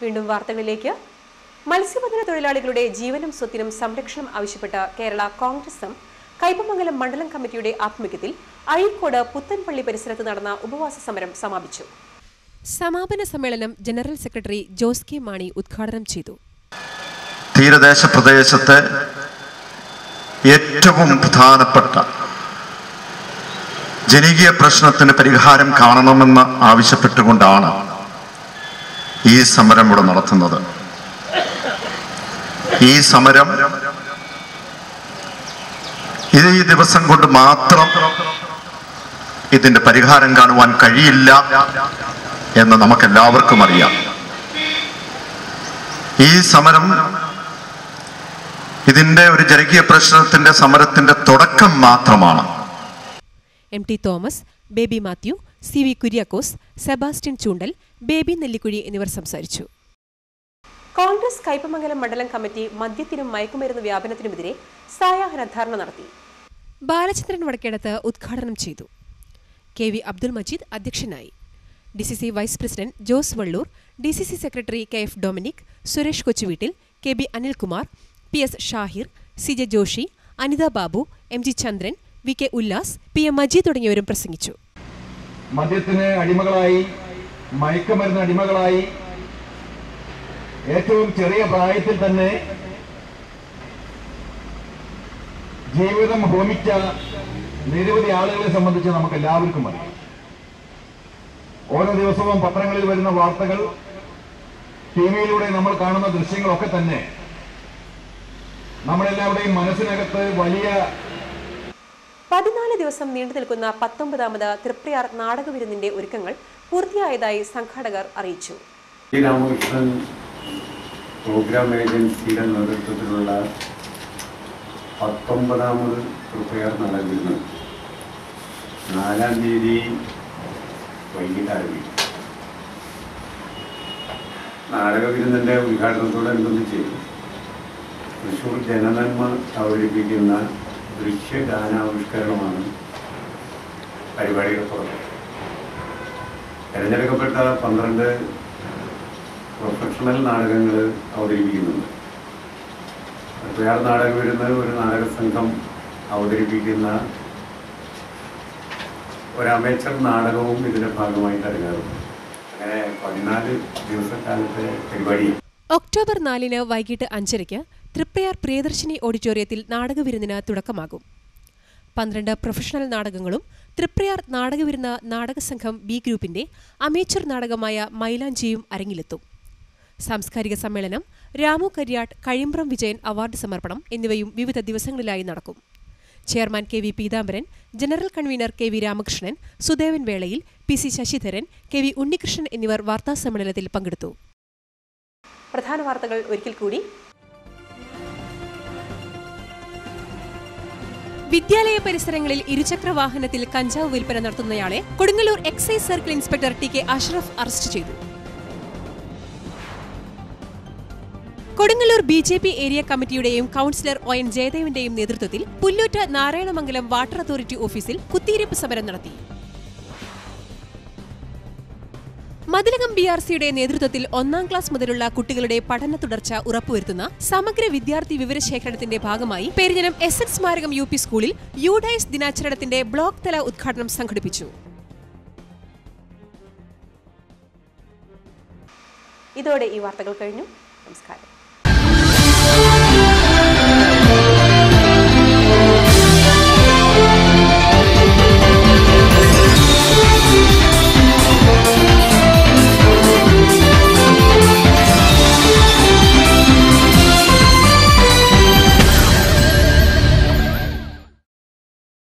വീണ്ടും വാർത്തകളിലേക്ക് മത്സ്യബന്ധന തൊഴിലാളികളുടെ ജീവനും സ്വത്തിനും സംരക്ഷണം ആവശ്യപ്പെട്ട കേരള കോൺഗ്രസും കൈപ്പമംഗലം മണ്ഡലം കമ്മിറ്റിയുടെ ആഭിമുഖ്യത്തിൽ അഴീക്കോട് പുത്തൻപള്ളി പരിസരത്ത് നടന്ന ഉപവാസ സമരം സമാപിച്ചു സമാപന സമ്മേളനം general secretary Jose K Mani ഉദ്ഘാടനം ചെയ്തു തീരദേശ പ്രദേശത്തെ ഏറ്റവും പ്രധാനപ്പെട്ട ജനകീയ പ്രശ്നത്തിന് പരിഹാരം കാണണമെന്ന് ആവശ്യപ്പെട്ടുകൊണ്ടാണ് ഈ സമരം ഇവിടെ നടത്തുന്നത് ഈ സമരം ഇത് ഈ ദിവസം കൊണ്ട് മാത്രം ഇതിന്റെ പരിഹാരം കാണുവാൻ കഴിയില്ല എന്ന് നമുക്കെല്ലാവർക്കും അറിയാം ഈ സമരം ഇതിന്റെ ഒരു ജനകീയ പ്രശ്നത്തിന്റെ സമരത്തിന്റെ തുടക്കം മാത്രമാണ് M T Thomas Baby Mathew C V Kuriakose Sebastian Choondal Baby Nellikuzhi എന്നിവർ സംസാരിച്ചു കോൺഗ്രസ് കൈപ്പമംഗലം മണ്ഡലം കമ്മിറ്റി മദ്യത്തിനും മയക്കുമരുന്ന് വ്യാപനത്തിനുമെതിരെ സായാഹ്ന ധർണ നടത്തി ബാലചന്ദ്രൻ വടക്കേടത്ത് ഉദ്ഘാടനം ചെയ്തു കെ വി അബ്ദുൽ മജീദ് അധ്യക്ഷനായി D C C vice president Jose Vallur D C C secretary K F Dominic Suresh Kochuveettil K B Anilkumar P S Shahir C J Joshi Anitha Babu M G Chandran V K Ullas P M Majeed തുടങ്ങിയവരും പ്രസംഗിച്ചു മദ്യത്തിന് അടിമകളായി മയക്കുമരുന്ന് അടിമകളായി ഏറ്റവും ചെറിയ പ്രായത്തിൽ തന്നെ ജീവിതം ഹോമിച്ച നിരവധി ആളുകളെ സംബന്ധിച്ച് നമുക്ക് എല്ലാവർക്കും അറിയാം ഓരോ ദിവസവും പത്രങ്ങളിൽ വരുന്ന വാർത്തകൾ ടി വിയിലൂടെ നമ്മൾ കാണുന്ന ദൃശ്യങ്ങളൊക്കെ തന്നെ നമ്മളെല്ലാവരുടെയും മനസ്സിനകത്ത് വലിയ പതിനാല് ദിവസം നീണ്ടു നിൽക്കുന്ന പത്തൊമ്പതാമത് തൃപ്രയാർ നാടകവിരുന്നിന്റെ ഒരുക്കങ്ങൾ പൂർത്തിയായതായി സംഘാടകർ അറിയിച്ചു ശ്രീ രാമകൃഷ്ണൻ പ്രോഗ്രാം ഏജൻസിയുടെ നേതൃത്വത്തിലുള്ള പത്തൊമ്പതാമത് പ്രിപ്പയർ നടന്നിരുന്നു നാലാം തീയതി വൈകിട്ട് ആരംഭിക്കും നാടകവിരുന്നിൻ്റെ ഉദ്ഘാടനത്തോടനുബന്ധിച്ച് തൃശ്ശൂർ ജനനന്മ അവതരിപ്പിക്കുന്ന ദൃശ്യഗാനാവിഷ്കരണമാണ് പരിപാടിയുടെ തുടക്കം തിരഞ്ഞെടുക്കപ്പെട്ട പന്ത്രണ്ട് പ്രൊഫഷണൽ നാടകങ്ങൾ അവതരിപ്പിക്കുന്നുണ്ട് പ്രയാർ നാടകം വരുന്നത് ഒരു നാടക സംഘം അവതരിപ്പിക്കുന്ന ഒരു അമേച്ചർ നാടകവും ഇതിന്റെ ഭാഗമായിട്ട് ഇറങ്ങാറുണ്ട് അങ്ങനെ പതിനാല് ദിവസക്കാലത്തെ പരിപാടി ഒക്ടോബർ നാലിന് വൈകിട്ട് അഞ്ചരയ്ക്ക് തൃപ്രയാർ പ്രിയദർശിനി ഓഡിറ്റോറിയത്തിൽ നാടകവിരുന്നിന് തുടക്കമാകും പന്ത്രണ്ട് പ്രൊഫഷണൽ നാടകങ്ങളും തൃപ്രയാർ നാടകവിരുന്ന നാടകസംഘം ബി ഗ്രൂപ്പിന്റെ അമേച്ചർ നാടകമായ മൈലാഞ്ചിയും അരങ്ങിലെത്തും സാംസ്കാരിക സമ്മേളനം രാമു കരിയാട്ട് കഴിമ്പ്രം വിജയൻ അവാർഡ് സമർപ്പണം എന്നിവയും വിവിധ ദിവസങ്ങളിലായി നടക്കും chairman K V Peethambaran general convener K V Ramakrishnan Sudevan വേളയിൽ P C Sasidharan K V Unnikrishnan എന്നിവർ വാർത്താസമ്മേളനത്തിൽ പങ്കെടുത്തു പ്രധാന വാർത്തകൾ ഒരിക്കൽ കൂടി വിദ്യാലയ പരിസരങ്ങളിൽ ഇരുചക്ര വാഹനത്തിൽ കഞ്ചാവ് വിൽപ്പന നടത്തുന്നയാളെ Kodungallur excise circle inspector T K Ashraf arrest ചെയ്തു Kodungallur B J P area കമ്മിറ്റിയുടെയും കൌൺസിലർ ഒ എൻ ജയദേവിന്റെയും നേതൃത്വത്തിൽ പുല്ലൂറ്റ് നാരായണമംഗലം വാട്ടർ അതോറിറ്റി ഓഫീസിൽ കുത്തിയിരിപ്പ് സമരം നടത്തി മതിലകം ബി ആർ സിയുടെ നേതൃത്വത്തിൽ ഒന്നാം ക്ലാസ് മുതലുള്ള കുട്ടികളുടെ പഠന തുടർച്ച ഉറപ്പുവരുത്തുന്ന സമഗ്ര വിദ്യാർത്ഥി വിവരശേഖരണത്തിന്റെ ഭാഗമായി പെരിഞ്ഞനം എസ് എൻ സ്മാരകം യു പി സ്കൂളിൽ യുഡൈസ് ദിനാചരണത്തിന്റെ ബ്ലോക്ക് തല ഉദ്ഘാടനം സംഘടിപ്പിച്ചു ഇതോടെ ഈ വാർത്തകൾ കഴിഞ്ഞു നമസ്കാരം